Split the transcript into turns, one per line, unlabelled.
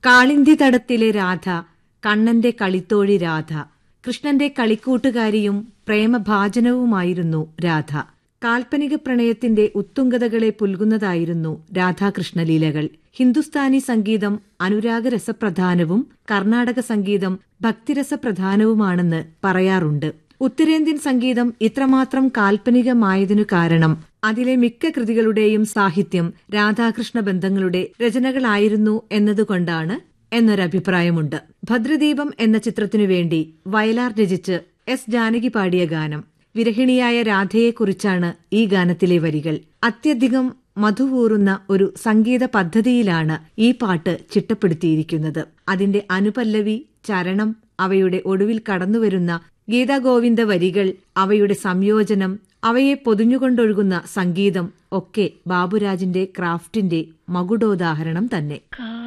കാളിന്തി തടത്തിലെ രാധ കണ്ണന്റെ കളിത്തോഴി രാധ കൃഷ്ണന്റെ കളിക്കൂട്ടുകാരിയും പ്രേമഭാജനവുമായിരുന്നു രാധ കാൽപ്പനിക പ്രണയത്തിന്റെ ഉത്തുംഗതകളെ പുൽകുന്നതായിരുന്നു രാധാകൃഷ്ണലീലകൾ ഹിന്ദുസ്ഥാനി സംഗീതം അനുരാഗരസപ്രധാനവും കർണാടക സംഗീതം ഭക്തിരസപ്രധാനവുമാണെന്ന് പറയാറുണ്ട് ഉത്തരേന്ത്യൻ സംഗീതം ഇത്രമാത്രം കാൽപ്പനികമായതിനു കാരണം അതിലെ മിക്ക കൃതികളുടെയും സാഹിത്യം രാധാകൃഷ്ണ ബന്ധങ്ങളുടെ രചനകളായിരുന്നു എന്നതുകൊണ്ടാണ് എന്നൊരഭിപ്രായമുണ്ട് ഭദ്രദീപം എന്ന ചിത്രത്തിനു വേണ്ടി വയലാർ രചിച്ച് എസ് ജാനകി പാടിയ ഗാനം വിരഹിണിയായ രാധയെക്കുറിച്ചാണ് ഈ ഗാനത്തിലെ വരികൾ അത്യധികം മധുവൂറുന്ന ഒരു സംഗീത പദ്ധതിയിലാണ് ഈ പാട്ട് ചിട്ടപ്പെടുത്തിയിരിക്കുന്നത് അതിന്റെ അനുപല്ലവി ചരണം അവയുടെ ഒടുവിൽ കടന്നുവരുന്ന ഗീതാഗോവിന്ദ വരികൾ അവയുടെ സംയോജനം അവയെ പൊതിഞ്ഞുകൊണ്ടൊഴുകുന്ന സംഗീതം ഒക്കെ ബാബുരാജിന്റെ ക്രാഫ്റ്റിന്റെ മകുടോദാഹരണം തന്നെ
കാ